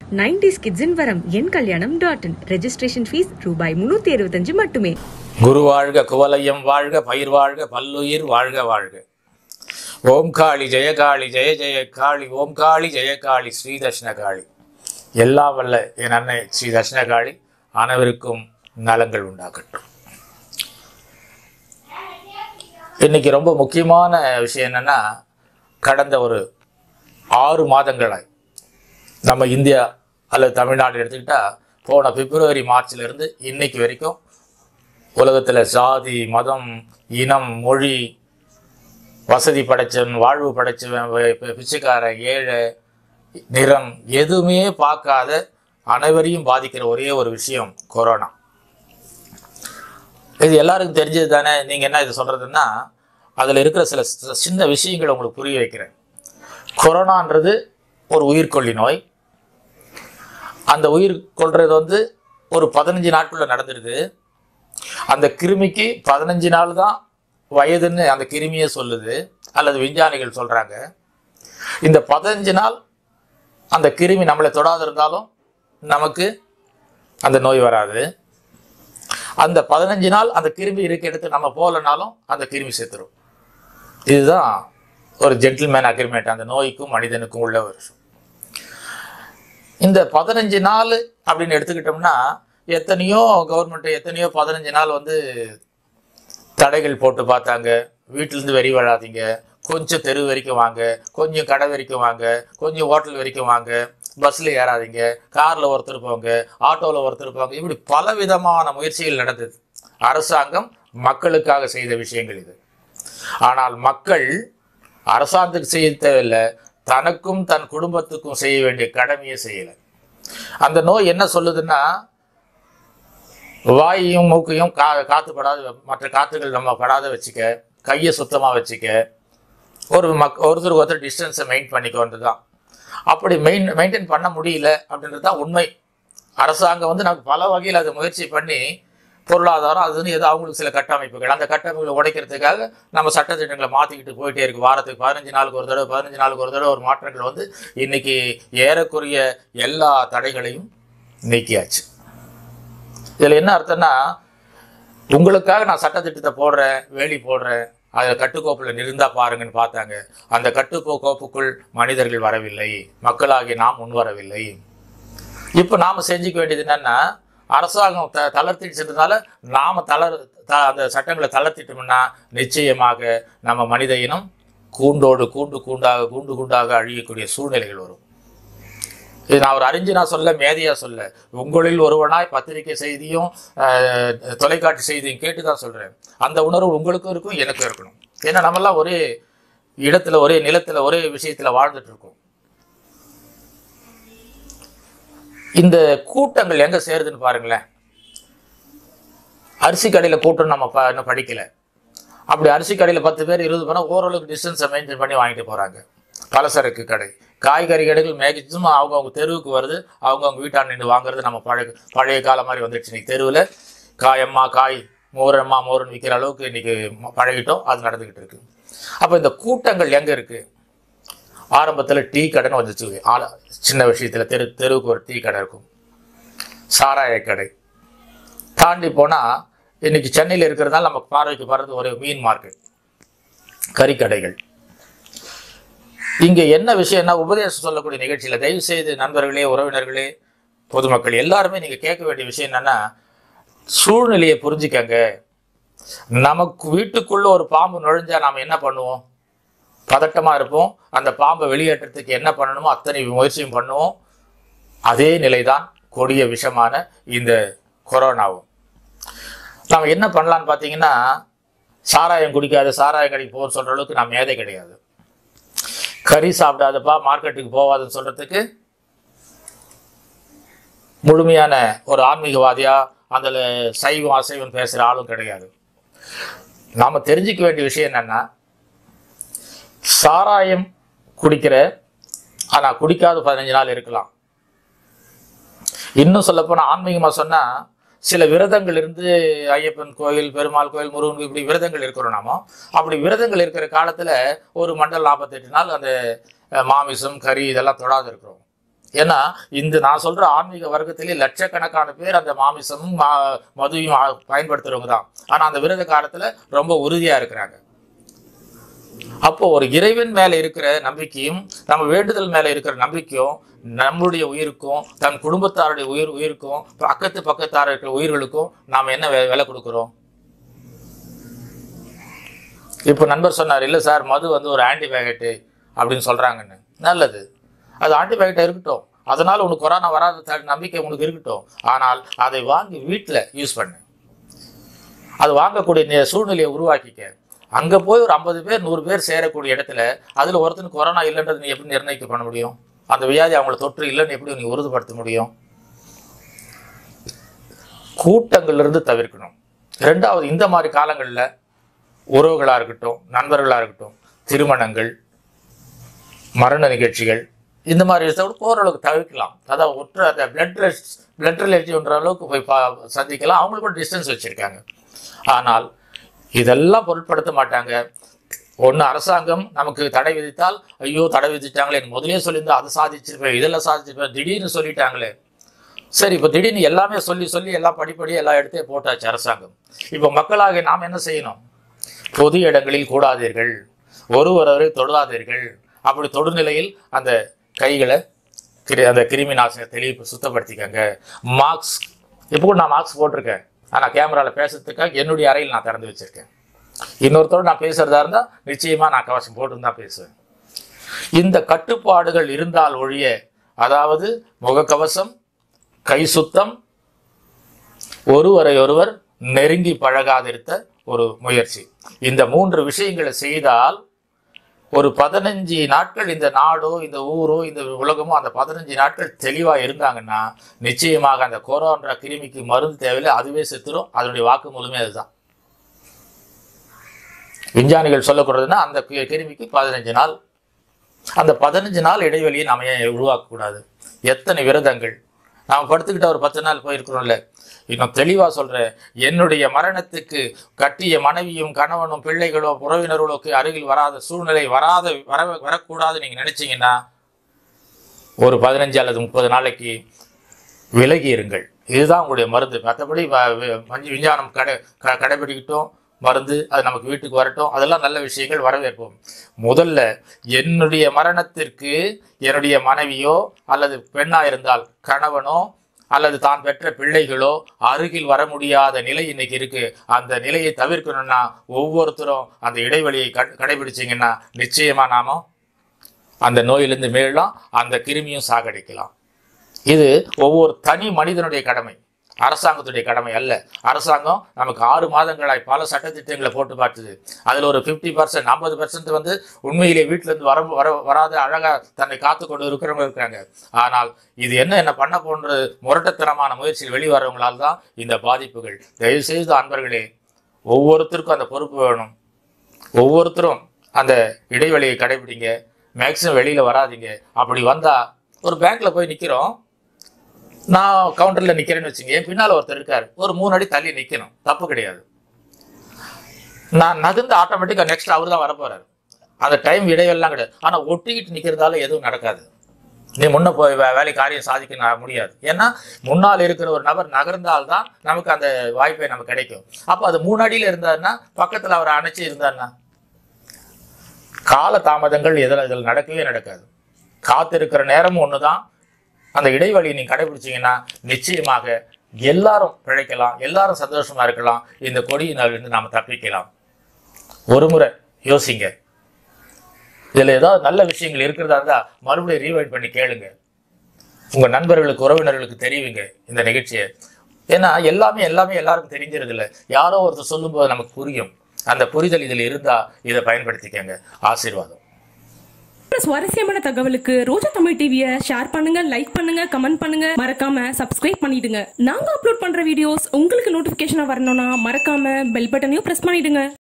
nineties கிட்ஸின் வரம் என் கல்யாணம் dot in registration fees ரூபாய் முன்னூத்தி இருபத்தஞ்சு மட்டுமே குரு வாழ்க குவலயம் வாழ்க பயிர் வாழ்க பல்லுயிர் வாழ்க வாழ்க ஓம் காளி ஜெயகாளி ஜெய ஜெய காளி ஓம் காளி ஜெயகாளி ஸ்ரீ தட்சிணகாளி எல்லாம் வல்ல என் அன்னை ஸ்ரீ தட்சிணகாளி அனைவருக்கும் நலங்கள் உண்டாகட்டும் இன்னைக்கு ரொம்ப முக்கியமான விஷயம் என்னன்னா கடந்த ஒரு ஆறு மாதங்களாய் நம்ம இந்தியா அல்லது தமிழ்நாடு எடுத்துக்கிட்டா போன பிப்ரவரி மார்ச்ல இருந்து இன்னைக்கு வரைக்கும் உலகத்தில் சாதி மதம் இனம் மொழி வசதி படைச்சவன் வாழ்வு படைச்சவன் வி- பி- பிச்சைக்காரன் ஏழை நிறம் எதுவுமே பார்க்காத அனைவரையும் பாதிக்கிற ஒரே ஒரு விஷயம் கொரோனா இது எல்லாருக்கும் தெரிஞ்சது தானே நீங்கள் என்ன இது சொல்கிறதுன்னா அதில் இருக்கிற சில சி- சின்ன விஷயங்களை உங்களுக்கு புரிய வைக்கிறேன் கொரோனான்றது ஒரு உயிர்கொல்லி நோய் அந்த உயிர் கொள்றது வந்து ஒரு பதினஞ்சு நாட்குள்ள நடந்துருது அந்த கிருமிக்கு பதினஞ்சு நாள் தான் வயதுன்னு அந்த கிருமியே சொல்லுது அல்லது விஞ்ஞானிகள் சொல்றாங்க இந்த பதினஞ்சு நாள் அந்த கிருமி நம்மளை தொடாது இருந்தாலும் நமக்கு அந்த நோய் வராது அந்த பதினஞ்சு நாள் அந்த கிருமி இருக்க இடத்து நம்ம போகலனாலும் அந்த கிருமி செத்துரும் இதுதான் ஒரு ஜென்டில்மேன் அக்ரிமெண்ட் அந்த நோய்க்கும் மனிதனுக்கும் உள்ள ஒரு விஷயம் இந்த பதினஞ்சு நாள் அப்படின்னு எடுத்துக்கிட்டோம்னா எத்தனையோ கவர்மெண்ட் எத்தனையோ பதினஞ்சு நாள் வந்து தடைகள் போட்டு பார்த்தாங்க வீட்டிலேருந்து வெளிய வராதீங்க கொஞ்சம் தெரு வரைக்கும் வாங்க கொஞ்சம் கடை வரைக்கும் வாங்க கொஞ்சம் ஹோட்டல் வரைக்கும் வாங்க பஸ்ஸில் ஏறாதீங்க காரில் ஒருத்தர் போங்க ஆட்டோவில் ஒருத்தர் போங்க இப்படி பல விதமான முயற்சிகள் நடந்தது அரசாங்கம் மக்களுக்காக செய்த விஷயங்கள் இது ஆனால் மக்கள் அரசாங்கத்துக்கு செய்ய தேவையில்லை தனக்கும் தன் குடும்பத்துக்கும் செய்ய வேண்டிய கடமையை செய்யலை அந்த நோய் என்ன சொல்லுதுன்னா வாயையும் மூக்கையும் கா காற்று படாத மற்ற காற்றுகள் நம்ம படாத வச்சுக்க கையை சுத்தமாக வச்சுக்க ஒரு மக் ஒருத்தருக்கு ஒருத்தர் டிஸ்டன்ஸை மெயின் பண்ணிக்கொண்டு தான் அப்படி மெயின் மெயின்டைன் பண்ண முடியல அப்படின்றது தான் உண்மை அரசாங்கம் வந்து நமக்கு பல வகையில் அதை முயற்சி பண்ணி பொருளாதாரம் அதுன்னு ஏதோ அவங்களுக்கு சில கட்டமைப்புகள் அந்த கட்டமைப்புகளை உடைக்கிறதுக்காக நம்ம சட்டத்திட்டங்களை மாற்றிக்கிட்டு போயிட்டே இருக்கு வாரத்துக்கு பதினஞ்சு நாளுக்கு ஒரு தடவை பதினஞ்சு நாளுக்கு ஒரு தடவை ஒரு மாற்றங்கள் வந்து இன்னைக்கு ஏறக்குறைய எல்லா தடைகளையும் நீக்கியாச்சு இதில் என்ன அர்த்தம்னா உங்களுக்காக நான் சட்டத்திட்டத்தை போடுறேன் வேலி போடுறேன் அதில் கட்டுக்கோப்பில் இருந்தா பாருங்கன்னு பார்த்தாங்க அந்த கட்டுக்கோ கோப்புக்குள் மனிதர்கள் வரவில்லை மக்களாகிய நாம் முன் வரவில்லை இப்போ நாம் செஞ்சுக்க வேண்டியது என்னன்னா அரசாங்கம் த தளர்த்திட்டதுனால நாம் தளர் த அந்த சட்டங்களை தளர்த்திட்டோம்னா நிச்சயமாக நம்ம மனித இனம் கூண்டோடு கூண்டு கூண்டாக கூண்டு கூண்டாக அழியக்கூடிய சூழ்நிலைகள் வரும் இது நான் ஒரு அறிஞனா சொல்ல மேதையா சொல்ல உங்களில் ஒருவனாய் பத்திரிகை செய்தியும் அஹ், தொலைக்காட்சி செய்தியும் கேட்டு தான் சொல்றேன் அந்த உணர்வு உங்களுக்கும் இருக்கும் எனக்கும் இருக்கணும் ஏன்னா நம்மெல்லாம் ஒரே இடத்துல ஒரே நிலத்துல ஒரே விஷயத்துல வாழ்ந்துட்டு இருக்கோம் இந்த கூட்டங்கள் எங்க சேருதுன்னு பாருங்களேன் அரிசி கடையில் கூட்டம் நம்ம ப இன்னும் படிக்கல அப்படி அரிசி கடையில் பத்து பேர் இருபது பேர் ஓரளவுக்கு டிஸ்டன்ஸை மெயின்டைன் பண்ணி வாங்கிட்டு போகிறாங்க பலசரக்கு கடை காய்கறி கடைகள் மேக்சிமம் அவங்கவுங்க தெருவுக்கு வருது அவங்கவுங்க வீட்டாண்ட நின்று வாங்குறது நம்ம பழைய பழைய காலம் மாதிரி வந்துடுச்சு இன்னைக்கு தெருவில் காயம்மா காய் மோரம்மா மோரன் விற்கிற அளவுக்கு இன்னைக்கு ம- பழகிட்டோம் அது நடந்துக்கிட்டு இருக்கு அப்போ இந்த கூட்டங்கள் எங்கே இருக்குது ஆரம்பத்தில் டீ கடைன்னு வந்துச்சு ஆள சின்ன விஷயத்தில் தெரு தெருவுக்கு ஒரு டீ கடை இருக்கும் சாராய கடை தாண்டி போனால் இன்னைக்கு சென்னையில் இருக்கிறதால நம்ம பார்வைக்கு வர்றது ஒரு மீன் மார்க்கெட் கறிக்கடைகள் இங்கே என்ன விஷயம்னா உபதேசம் சொல்லக்கூடிய நிகழ்ச்சியில் தயவு செய்து நண்பர்களே உறவினர்களே பொதுமக்கள் எல்லாருமே நீங்கள் கேட்க வேண்டிய விஷயம் என்னன்னா சூழ்நிலையை புரிஞ்சுக்கங்க நமக்கு வீட்டுக்குள்ள ஒரு பாம்பு நுழைஞ்சா நாம் என்ன பண்ணுவோம் பதட்டமாக இருப்போம் அந்த பாம்பை வெளியேற்றத்துக்கு என்ன பண்ணணுமோ அத்தனை முயற்சியும் பண்ணுவோம் அதே நிலைதான் கொடிய விஷமான இந்த கொரோனாவும் நாம் என்ன பண்ணலான்னு பார்த்தீங்கன்னா சாராயம் குடிக்காத சாராயம் கடைக்கு போக சொல்கிற அளவுக்கு நான் மேதை கிடையாது கறி சாப்பிடாதப்பா மார்க்கெட்டுக்கு போகாதுன்னு சொல்கிறதுக்கு முழுமையான ஒரு ஆன்மீகவாதியா அதில் சைவம் அசைவம் பேசுகிற ஆளும் கிடையாது நாம் தெரிஞ்சுக்க வேண்டிய விஷயம் என்னன்னா சாராயம் குடிக்கிற ஆனால் குடிக்காத பதினஞ்சு நாள் இருக்கலாம் இன்னும் சொல்லப்போனால் ஆன்மீகமாக சொன்னால் சில விரதங்கள் இருந்து ஐயப்பன் கோயில் பெருமாள் கோயில் முருகன் இப்படி விரதங்கள் இருக்கிறோம் நாம அப்படி விரதங்கள் இருக்கிற காலத்தில் ஒரு மண்டல் நாற்பத்தெட்டு நாள் அந்த அஹ், மாமிசம் கறி இதெல்லாம் தொடாது இருக்கிறோம் ஏன்னா இந்த நான் சொல்ற ஆன்மீக வர்க்கத்திலே லட்சக்கணக்கான பேர் அந்த மாமிசமும் மா- மதுவையும் ஆ- பயன்படுத்துறவங்க தான் ஆனா அந்த விரத காலத்துல ரொம்ப உறுதியா இருக்கிறாங்க அப்போ ஒரு இறைவன் மேல இருக்கிற நம்பிக்கையும் நம்ம வேண்டுதல் மேல இருக்கிற நம்பிக்கையும் நம்மளுடைய உயிருக்கும் தன் குடும்பத்தாருடைய உயிர் உயிருக்கும் பக்கத்து பக்கத்தார இருக்கிற உயிர்களுக்கும் நாம் என்ன வே- விலை கொடுக்குறோம் இப்போ நண்பர் சொன்னார் இல்லை சார் மது வந்து ஒரு ஆன்டிபயோட்டிக் அப்படின்னு சொல்றாங்கன்னு நல்லது அது ஆன்டிபயோட்டிக் இருக்கட்டும் அதனால உனக்கு கொரோனா வராத த- நம்பிக்கை உனக்கு இருக்கட்டும் ஆனால் அதை வாங்கி வீட்டில் யூஸ் பண்ணு அது வாங்கக்கூடிய நே- சூழ்நிலையை உருவாக்கிக்க அங்க போய் ஒரு ஐம்பது பேர் நூறு பேர் சேரக்கூடிய இடத்துல அதுல ஒருத்தனுக்கு கொரோனா இல்லைன்றது நீ எப்படி நிர்ணயிக்க பண்ண முடியும் அந்த வியாதி அவங்கள தொற்று இல்லைன்னு எப்படி நீ உறுதிப்படுத்த முடியும் கூட்டங்கள்ல இருந்து தவிர்க்கணும் ரெண்டாவது இந்த மாதிரி காலங்களில் உறவுகளா இருக்கட்டும் நண்பர்களா இருக்கட்டும் திருமணங்கள் மரண நிகழ்ச்சிகள் இந்த மாதிரி விஷயத்தோட ஓரளவுக்கு தவிர்க்கலாம் அதாவது ஒற்ற அந்த பிளட் பிளட் ரிலேட்டிவ்ன்ற அளவுக்கு போய் பா சந்திக்கலாம் அவங்களுக்கு கூட டிஸ்டன்ஸ் வச்சுருக்காங்க ஆனால் இதெல்லாம் பொருட்படுத்த மாட்டாங்க ஒன்று அரசாங்கம் நமக்கு தடை விதித்தால் ஐயோ தடை விதிச்சிட்டாங்களே எனக்கு முதலே சொல்லியிருந்தா அதை சாதிச்சிருப்பேன் இதெல்லாம் சாதிச்சிருப்பேன் திடீர்னு சொல்லிட்டாங்களே சரி இப்போ திடீர்னு எல்லாமே சொல்லி சொல்லி எல்லாம் படிப்படி எல்லா இடத்தையும் போட்டாச்சு அரசாங்கம் இப்போ மக்களாக நாம் என்ன செய்யணும் பொது இடங்களில் கூடாதீர்கள் ஒருவரை தொடாதீர்கள் அப்படி தொடுநிலையில் அந்த கைகளை கிரி அந்த கிருமி நாசினி தெளிவு சுத்தப்படுத்திக்கங்க மாஸ்க் இப்போ கூட நான் மாஸ்க் போட்டிருக்கேன் ஆனால் கேமராவில் பேசுறதுக்காக என்னுடைய அறையில் நான் திறந்து வச்சிருக்கேன் இன்னொருத்தரோட நான் பேசுறதா இருந்தால் நிச்சயமாக நான் கவசம் போட்டு தான் பேசுவேன் இந்த கட்டுப்பாடுகள் இருந்தால் ஒழிய அதாவது முகக்கவசம் கை சுத்தம் ஒருவரை ஒருவர் நெருங்கி பழகாதிருத்த ஒரு முயற்சி இந்த மூன்று விஷயங்களை செய்தால் ஒரு பதினஞ்சு நாட்கள் இந்த நாடோ இந்த ஊரோ இந்த உலகமோ அந்த பதினஞ்சு நாட்கள் தெளிவா இருந்தாங்கன்னா நிச்சயமாக அந்த கொரோனா கிருமிக்கு மருந்து தேவையில்லை அதுவே செத்துரும் அதனுடைய வாக்கு முழுமே அதுதான் விஞ்ஞானிகள் சொல்லக்கூடாதுன்னா அந்த கி- கிருமிக்கு பதினஞ்சு நாள் அந்த பதினஞ்சு நாள் இடைவெளியை நாம ஏன் உருவாக்கக்கூடாது எத்தனை விரதங்கள் நாம் படுத்துக்கிட்ட ஒரு பத்து நாள் போயிருக்கிறோம்ல இன்னும் தெளிவா சொல்றேன் என்னுடைய மரணத்துக்கு கட்டிய மனைவியும் கணவனும் பிள்ளைகளோ உறவினர்களோக்கு அருகில் வராத சூழ்நிலை வராத வர வரக்கூடாது நீங்க நினைச்சீங்கன்னா ஒரு பதினஞ்சு அல்லது முப்பது நாளைக்கு விலகி இருங்கள் இதுதான் உங்களுடைய மருந்து மற்றபடி வ- வ- மஞ்சு விஞ்ஞானம் கடை க கடைபிடிக்கட்டும் மருந்து அது நமக்கு வீட்டுக்கு வரட்டும் அதெல்லாம் நல்ல விஷயங்கள் வரவேற்போம் முதல்ல என்னுடைய மரணத்திற்கு என்னுடைய மனைவியோ அல்லது பெண்ணா இருந்தால் கணவனோ அல்லது தான் பெற்ற பிள்ளைகளோ அருகில் வர முடியாத நிலை இன்னைக்கு இருக்கு அந்த நிலையை தவிர்க்கணும்னா ஒவ்வொருத்தரும் அந்த இடைவெளியை கட- கடைபிடிச்சீங்கன்னா நிச்சயமா நாம அந்த நோயிலிருந்து மீளலாம் அந்த கிருமியும் சாகடிக்கலாம் இது ஒவ்வொரு தனி மனிதனுடைய கடமை அரசாங்கத்துடைய கடமை அல்ல அரசாங்கம் நமக்கு ஆறு மாதங்களாய் பல சட்டத்திட்டங்களை போட்டு பார்த்தது அதில் ஒரு ஃபிஃப்டி பர்சன்ட் ஐம்பது பர்சன்ட் வந்து உண்மையிலே வீட்டில இருந்து வர வர வராத அழகா தன்னை காத்து கொண்டு இருக்கிறவங்க இருக்காங்க ஆனால் இது என்ன என்ன பண்ண போன்ற முரட்டத்தனமான முயற்சியில் வெளிவரவங்களால் தான் இந்த பாதிப்புகள் தயவு செய்து அன்பர்களே ஒவ்வொருத்தருக்கும் அந்த பொறுப்பு வேணும் ஒவ்வொருத்தரும் அந்த இடைவெளியை கடைபிடிங்க மேக்ஸிமம் வெளியில வராதீங்க அப்படி வந்தா ஒரு பேங்க்ல போய் நிக்கிறோம் நான் கவுண்டர்ல நிக்கிறேன்னு வச்சுங்க என் பின்னால ஒருத்தர் இருக்காரு ஒரு மூணு அடி தள்ளி நிக்கணும் தப்பு கிடையாது நான் நகர்ந்து ஆட்டோமேட்டிக்கா நெக்ஸ்ட் அவர் தான் வரப்போறாரு அந்த டைம் இடைவெல்லாம் கிடையாது ஆனா ஒட்டிக்கிட்டு நிக்கிறதால எதுவும் நடக்காது நீ முன்ன போய் வே- வேலை காரியம் சாதிக்க நா- முடியாது ஏன்னா முன்னால் இருக்கிற ஒரு நபர் நகர்ந்தால்தான் நமக்கு அந்த வாய்ப்பை நமக்கு கிடைக்கும் அப்போ அது மூணு அடியில இருந்தாருன்னா பக்கத்துல அவரை அணைச்சு இருந்தாருன்னா கால தாமதங்கள் எதில் இதில் நடக்கவே நடக்காது காத்திருக்கிற நேரமும் ஒன்று தான் அந்த இடைவெளியை நீங்கள் கடைபிடிச்சீங்கன்னா நிச்சயமாக எல்லாரும் பிழைக்கலாம் எல்லாரும் சந்தோஷமா இருக்கலாம் இந்த கொடியினாலிருந்து நாம் தப்பிக்கலாம் ஒரு முறை யோசிங்க இதில் ஏதாவது நல்ல விஷயங்கள் இருக்கிறதா இருந்தால் மறுபடியும் ரீவைண்ட் பண்ணி கேளுங்க உங்கள் நண்பர்களுக்கு உறவினர்களுக்கு தெரிவிங்க இந்த நிகழ்ச்சியை ஏன்னா எல்லாமே எல்லாமே எல்லாருக்கும் தெரிஞ்சிருது இல்லை யாரோ ஒருத்தர் சொல்லும்போது நமக்கு புரியும் அந்த புரிதல் இதில் இருந்தால் இதை பயன்படுத்திக்கங்க ஆசீர்வாதம் சுவாரஸ்யமான தகவலுக்கு ரோஜா தமிழ் டிவியை ஷேர் பண்ணுங்க லைக் பண்ணுங்க கமெண்ட் பண்ணுங்க மறக்காம சப்ஸ்கிரைப் பண்ணிடுங்க நாங்க அப்லோட் பண்ற வீடியோஸ் உங்களுக்கு நோட்டிபிகேஷனா வரணும்னா மறக்காம பெல் பட்டனையும் பிரஸ் பண்ணிடுங்க